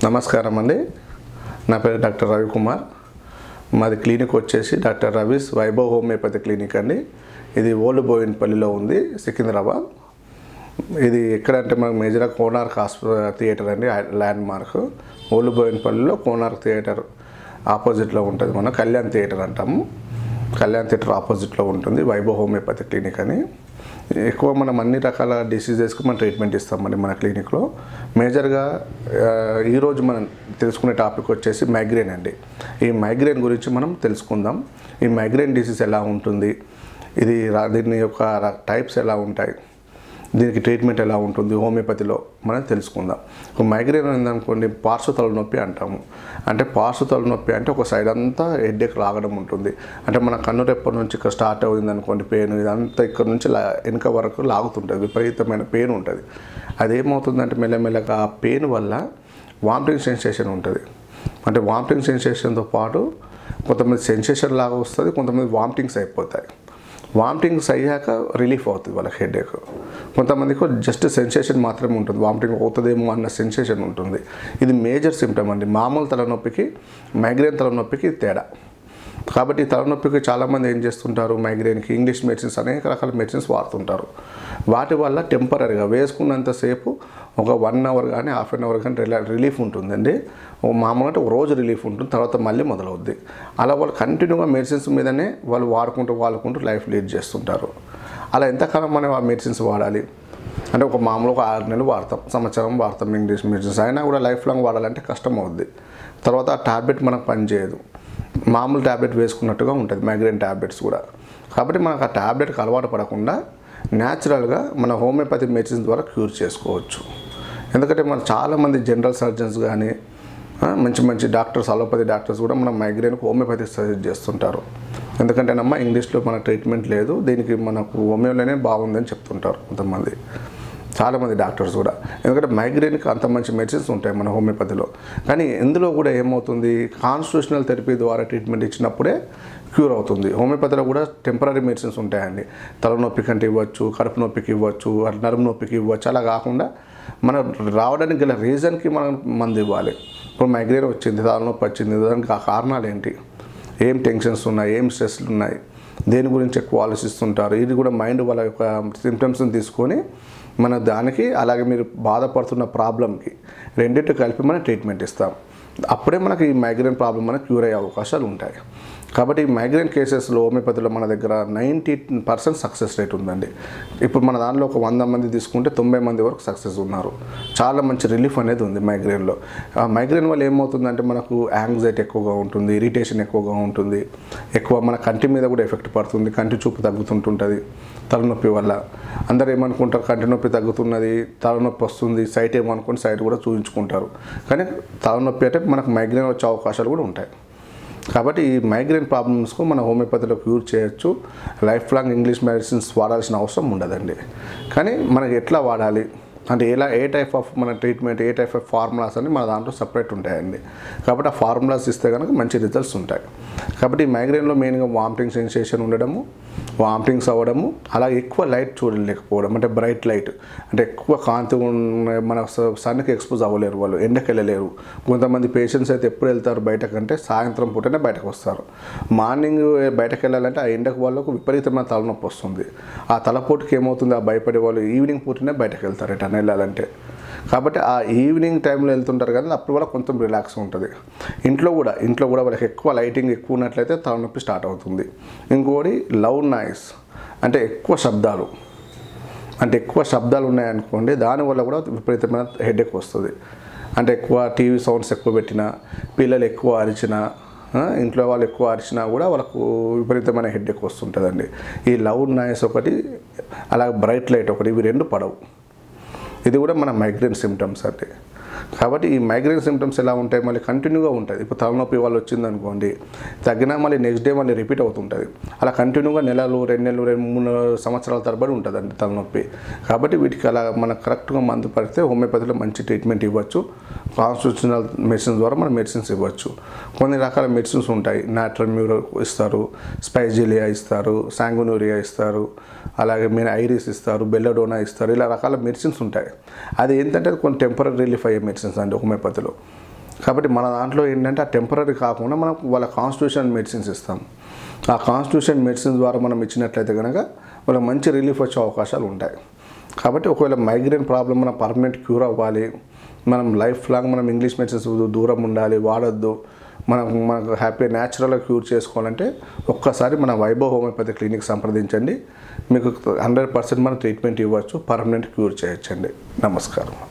నమస్కారం అండి నా పేరు డాక్టర్ రవికుమార్ మాది క్లినిక్ వచ్చేసి doctor Ravi's Vaibhav homeopathy clinic అండి ఇది ఓల్డ్ బోయిన్పల్లిలో ఉంది సికింద్రాబాద్ ఇది ఎక్కడంటే మనకు మేజర్గా కోనార్క్ హాస్పిటల్ థియేటర్ అండి ల్యాండ్ మార్క్ ఓల్డ్ బోయిన్పల్లిలో కోనార్క్ థియేటర్ ఆపోజిట్లో ఉంటుంది మన కళ్యాణ్ థియేటర్ అంటాము కళ్యాణ్ థియేటర్ ఆపోజిట్లో ఉంటుంది వైభవ్ హోమియోపతి క్లినిక్ అని ఎక్కువ మనం అన్ని రకాల డిసీజెస్కి మనం ట్రీట్మెంట్ ఇస్తామండి మన క్లినిక్లో మేజర్గా ఆ, ఈరోజు మనం తెలుసుకునే టాపిక్ వచ్చేసి మైగ్రేన్ అండి ఈ మైగ్రేన్ గురించి మనం తెలుసుకుందాం ఈ మైగ్రేన్ డిసీజ్ ఎలా ఉంటుంది ఇది రా- దీని యొక్క టైప్స్ ఎలా ఉంటాయి దీనికి ట్రీట్మెంట్ ఎలా ఉంటుంది హోమియోపతిలో మనం తెలుసుకుందాం ఒక మైగ్రేన్ ఉందనుకోండి పార్శ్వ తలనొప్పి అంటాము అంటే పార్శ్వ తలనొప్పి అంటే ఒక సైడ్ అంతా హెడ్ఏక్ లాగడం ఉంటుంది అంటే మన కన్ను రెప్ప నుంచి ఇక్కడ స్టార్ట్ అయింది అనుకోండి పెయిన్ ఇదంతా ఇక్కడ నుంచి లా- వెనుక వరకు లాగుతుంటుంది విపరీతమైన పెయిన్ ఉంటుంది అదేమవుతుందంటే మెల్లమెల్లగా ఆ పెయిన్ వల్ల వామిటింగ్ సెన్సేషన్ ఉంటుంది అంటే వామిటింగ్ సెన్సేషన్తో పాటు కొంతమంది సెన్సేషన్ లాగా వస్తుంది కొంతమంది వామిటింగ్స్ అయిపోతాయి వామిటింగ్స్ అయ్యాక రిలీఫ్ అవుతుంది వాళ్ళకి హెడేక్ కొంతమందికి జస్ట్ సెన్సేషన్ మాత్రమే ఉంటుంది వామిటింగ్ అవుతుందేమో అన్న సెన్సేషన్ ఉంటుంది ఇది మేజర్ సిమ్టమ్ అండి మామూలు తలనొప్పికి మైగ్రేన్ తలనొప్పికి తేడా కాబట్టి ఈ తలనొప్పికి చాలామంది ఏం చేస్తుంటారు మైగ్రేన్కి ఇంగ్లీష్ మెడిసిన్స్ అనేక రకాల మెడిసిన్స్ వాడుతుంటారు వాటి వల్ల టెంపరీగా వేసుకున్నంతసేపు ఒక వన్ అవర్ కానీ హాఫ్ అన్ అవర్ కానీ రిలా రిలీఫ్ ఉంటుందండి ఓ మామూలుగా అంటే ఒక రోజు రిలీఫ్ ఉంటుంది తర్వాత మళ్ళీ మొదలవుద్ది అలా వాళ్ళు కంటిన్యూగా మెడిసిన్స్ మీదనే వాళ్ళు వాడుకుంటూ వాడుకుంటూ లైఫ్ లీడ్ చేస్తుంటారు అలా ఎంతకాలం మనం ఆ మెడిసిన్స్ వాడాలి అంటే ఒక మామూలు ఒక ఆరు నెలలు వాడతాం సంవత్సరం వాడతాం ఇంగ్లీష్ మెడిసిన్స్ అయినా కూడా లైఫ్ లాంగ్ వాడాలంటే కష్టం అవుద్ది తర్వాత ఆ టాబ్లెట్ మనకు పనిచేయదు మామూలు ట్యాబ్లెట్ వేసుకున్నట్టుగా ఉంటుంది మైగ్రేన్ ట్యాబ్లెట్స్ కూడా కాబట్టి మనకు ఆ ట్యాబ్లెట్కి అలవాటు పడకుండా న్యాచురల్గా మన హోమియోపతి మెడిసిన్స్ ద్వారా క్యూర్ చేసుకోవచ్చు ఎందుకంటే మన చాలామంది జనరల్ సర్జన్స్ కానీ ఆ, మంచి మంచి డాక్టర్స్ అలోపతి డాక్టర్స్ కూడా మన మైగ్రేన్కి హోమియోపతి సజెస్ట్ చేస్తుంటారు ఎందుకంటేనమ్మా ఇంగ్లీష్లో మన ట్రీట్మెంట్ లేదు దీనికి మనకు హోమియోలోనే బాగుందని చెప్తుంటారు కొంతమంది చాలామంది డాక్టర్స్ కూడా ఎందుకంటే మైగ్రేన్కి అంత మంచి మెడిసిన్స్ ఉంటాయి మన హోమియోపతిలో కానీ ఇందులో కూడా ఏమవుతుంది కాన్స్టిట్యూషనల్ థెరపీ ద్వారా ట్రీట్మెంట్ ఇచ్చినప్పుడే క్యూర్ అవుతుంది హోమియోపతిలో కూడా టెంపరీ మెడిసిన్స్ ఉంటాయండి తలనొప్పి కంటే ఇవ్వచ్చు కడుపు నొప్పికి ఇవ్వచ్చు అట్లా నడుము నొప్పికి ఇవ్వచ్చు అలా కాకుండా మనం రావడానికి గల రీజన్కి మనం మందు ఇవ్వాలి ఇప్పుడు మైగ్రేన్ వచ్చింది తలనొప్పి వచ్చింది దానికి ఆ కారణాలు ఏంటి ఏం టెన్షన్స్ ఉన్నాయి ఏం స్ట్రెస్లు ఉన్నాయి దేని గురించి ఎక్కువ ఆలోచిస్తుంటారు ఇది కూడా మైండ్ వాళ్ళ యొక్క సిమ్టమ్స్ని తీసుకొని మన దానికి అలాగే మీరు బాధపడుతున్న ప్రాబ్లంకి రెండింటి కలిపి మనం ట్రీట్మెంట్ ఇస్తాం అప్పుడే మనకి ఈ మైగ్రేన్ ప్రాబ్లం మనకు క్యూర్ అయ్యే అవకాశాలు ఉంటాయి కాబట్టి ఈ మైగ్రేన్ కేసెస్లో హోమియోపతిలో మన దగ్గర నైంటీ పర్సెంట్ సక్సెస్ రేట్ ఉందండి ఇప్పుడు మన దానిలో ఒక వంద మంది తీసుకుంటే తొంభై మంది వరకు సక్సెస్ ఉన్నారు చాలా మంచి రిలీఫ్ అనేది ఉంది మైగ్రేన్లో ఆ మైగ్రేన్ వల్ల ఏమవుతుందంటే మనకు యాంగ్జైటీ ఎక్కువగా ఉంటుంది ఇరిటేషన్ ఎక్కువగా ఉంటుంది ఎక్కువ మన కంటి మీద కూడా ఎఫెక్ట్ పడుతుంది కంటి చూపు తగ్గుతుంటుంటుంది తలనొప్పి వల్ల అందరు ఏమనుకుంటారు కంటి నొప్పి తగ్గుతున్నది తలనొప్పి వస్తుంది సైట్ ఏమనుకుని సైట్ కూడా చూపించుకుంటారు కానీ తలనొప్పి అంటే మనకు మైగ్రేన్ వచ్చే అవకాశాలు కూడా ఉంటాయి కాబట్టి ఈ మైగ్రేన్ ప్రాబ్లమ్స్కు మన హోమియోపతిలో క్యూర్ చేయొచ్చు లైఫ్ లాంగ్ ఇంగ్లీష్ మెడిసిన్స్ వాడాల్సిన అవసరం ఉండదండి కానీ మనకి ఎట్లా వాడాలి అంటే ఎలా ఏ టైప్ ఆఫ్ మన ట్రీట్మెంట్ ఏ టైప్ ఆఫ్ ఫార్ములాస్ అని మన దాంట్లో సపరేట్ ఉంటాయండి కాబట్టి ఆ ఫార్ములాస్ ఇస్తే కనుక మంచి రిజల్ట్స్ ఉంటాయి కాబట్టి ఈ మైగ్రేన్లో మెయిన్గా వామిటింగ్ సెన్సేషన్ ఉండడము వామిటింగ్స్ అవ్వడము అలా ఎక్కువ లైట్ చూడలేకపోవడం అంటే బ్రైట్ లైట్ అంటే ఎక్కువ కాంతి ఉన్న మన స- సన్కి ఎక్స్పోజ్ అవ్వలేరు వాళ్ళు ఎండకి వెళ్ళలేరు కొంతమంది పేషెంట్స్ అయితే ఎప్పుడు వెళ్తారు బయటకంటే సాయంత్రం పూటనే బయటకు వస్తారు మార్నింగ్ బయటకు వెళ్ళాలంటే ఆ ఎండకు వాళ్ళకు విపరీతమైన తలనొప్పి వస్తుంది ఆ తలపోటుకి ఏమవుతుంది ఆ భయపడే వాళ్ళు ఈవినింగ్ పూటనే బయటకు వెళ్తారు ఎటన్నా వెళ్ళాలంటే కాబట్టి ఆ ఈవినింగ్ టైంలో వెళ్తుంటారు కదా అప్పుడు కూడా కొంచెం రిలాక్స్ ఉంటుంది ఇంట్లో కూడా ఇంట్లో కూడా వాళ్ళకి ఎక్కువ లైటింగ్ ఎక్కువ ఉన్నట్లయితే తలనొప్పి స్టార్ట్ అవుతుంది ఇంకోటి లవ్ నాయిస్ అంటే ఎక్కువ శబ్దాలు అంటే ఎక్కువ శబ్దాలు ఉన్నాయనుకోండి దానివల్ల కూడా విపరీతమైన హెడేక్ వస్తుంది అంటే ఎక్కువ టీవీ సౌండ్స్ ఎక్కువ పెట్టినా పిల్లలు ఎక్కువ అరిచినా ఆ, ఇంట్లో వాళ్ళు ఎక్కువ అరిచినా కూడా వాళ్ళకు విపరీతమైన హెడేక్ వస్తుంటుందండి ఈ లవ్ నాయిస్ ఒకటి అలాగే బ్రైట్ లైట్ ఒకటి ఇవి రెండు పడవు ఇది కూడా మన మైగ్రేన్ సిమ్టమ్స్ అంటే కాబట్టి ఈ మైగ్రేన్ సిమ్టమ్స్ ఎలా ఉంటాయి మళ్ళీ కంటిన్యూగా ఉంటుంది ఇప్పుడు తలనొప్పి వాళ్ళు వచ్చింది అనుకోండి తగ్గినా మళ్ళీ నెక్స్ట్ డే మళ్ళీ రిపీట్ అవుతుంటుంది అలా కంటిన్యూగా నెలలు రెండు నెలలు రెండు మూడు సంవత్సరాల తరబడి ఉంటుందండి తలనొప్పి కాబట్టి వీటికి అలా మనం కరెక్ట్గా మందు పడితే హోమియోపతిలో మంచి ట్రీట్మెంట్ ఇవ్వచ్చు కాన్స్టిట్యూషనల్ మెడిసిన్స్ ద్వారా మనం మెడిసిన్స్ ఇవ్వచ్చు కొన్ని రకాల మెడిసిన్స్ ఉంటాయి నాట్రమ్యూరో ఇస్తారు స్పైజిలియా ఇస్తారు సాంగునూరియా ఇస్తారు అలాగే మీరు ఐరిస్ ఇస్తారు బెల్లడోనా ఇస్తారు ఇలా రకాల మెడిసిన్స్ ఉంటాయి అది ఏంటంటే అది కొన్ని టెంపరీ రిలీఫ్ అయ్యే మెడిసిన్స్ అండి హోమియోపతిలో కాబట్టి మన దాంట్లో ఏంటంటే ఆ టెంపరీ కాకుండా మనం వాళ్ళ కాన్స్టిట్యూషన్ మెడిసిన్స్ ఇస్తాం ఆ కాన్స్టిట్యూషన్ మెడిసిన్స్ ద్వారా మనం ఇచ్చినట్లయితే కనుక వాళ్ళకి మంచి రిలీఫ్ వచ్చే అవకాశాలు ఉంటాయి కాబట్టి ఒకవేళ మైగ్రేన్ ప్రాబ్లం మనం పర్మనెంట్ క్యూర్ అవ్వాలి మనం లైఫ్ లాంగ్ మనం ఇంగ్లీష్ మెడిసిన్స్ దూరం ఉండాలి వాడొద్దు మనం మనకు హ్యాపీ న్యాచురల్గా క్యూర్ చేసుకోవాలంటే ఒక్కసారి మన వైభవ్ హోమియోపతి క్లినిక్ సంప్రదించండి మీకు హండ్రెడ్ పర్సెంట్ మనం ట్రీట్మెంట్ ఇవ్వచ్చు పర్మనెంట్ క్యూర్ చేయొచ్చండి నమస్కారం